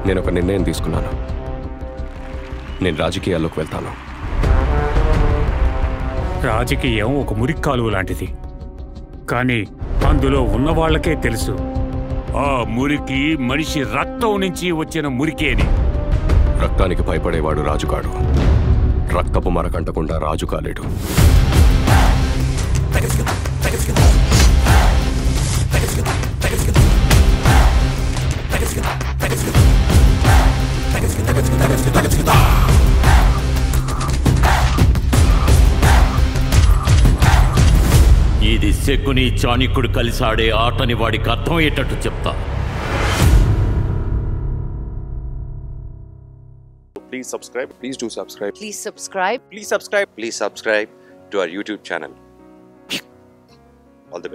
నేను ఒక నిర్ణయం తీసుకున్నాను నేను రాజకీయాల్లోకి వెళ్తాను రాజకీయం ఒక మురిక్కాలువ లాంటిది కానీ అందులో ఉన్న వాళ్ళకే తెలుసు ఆ మురికి మనిషి రక్తం నుంచి వచ్చిన మురికేని రక్తానికి భయపడేవాడు రాజుకాడు రక్తపు మరకంటకుండా రాజు కాలేడు ఇది శకుని చాణికుడు కలిసి ఆడే ఆటని వాడికి అర్థమయ్యేటట్టు చెప్తా Please subscribe. Please do subscribe. Please subscribe. Please subscribe. Please subscribe to our YouTube channel.